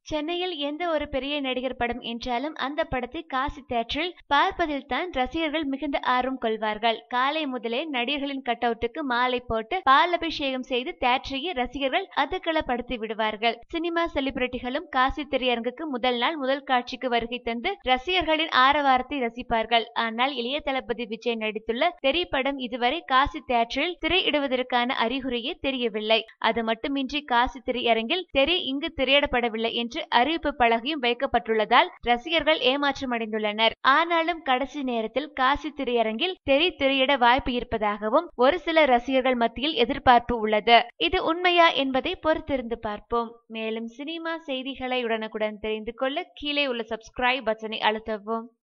சென்னையில் எந்த ஒரு பெரிய நடிகர் படம் என்றாலும் அந்த படத்தை காசி தியேட்டரில் பார்ப்பதில் தான் ரசிகர்கள் மிகுந்த ஆர்வம் கொள்வார்கள் காலை முதலே நடிகர்களின் கட் அவுட்டுக்கு மாலை போட்டு பால் அபிஷேகம் செய்து தியேட்டரையே ரசிகர்கள் அதக்களப்படுத்தி விடுவார்கள் சினிமா செலிபிரிட்டிகளும் காசி திரையரங்குக்கு முதல் நாள் முதல் காட்சிக்கு வருகை தந்து ரசிகர்களின் ஆரவாரத்தை ரசிப்பார்கள் ஆனால் இளைய தளபதி விஜய் நடித்துள்ள தெரி படம் இதுவரை காசி தியேட்டரில் திரையிடுவதற்கான அறிகுறியே தெரியவில்லை அது மட்டுமின்றி காசி திரையரங்கில் தெரி இங்கு திரையிடப்படவில்லை என்று அறிவிப்பு பலகையும் வைக்கப்பட்டுள்ளதால் ரசிகர்கள் ஏமாற்றமடைந்துள்ளனர் ஆனாலும் கடைசி நேரத்தில் காசி திரையரங்கில் தெரி திரையிட வாய்ப்பு இருப்பதாகவும் ஒரு சில ரசிகர்கள் மத்தியில் எதிர்பார்ப்பு உள்ளது இது உண்மையா என்பதை பொறுத்திருந்து பார்ப்போம் மேலும் சினிமா செய்திகளை உடனுக்குடன் தெரிந்து கொள்ள கீழே உள்ள சப்ஸ்கிரைப் பட்டனை அழுத்தவும்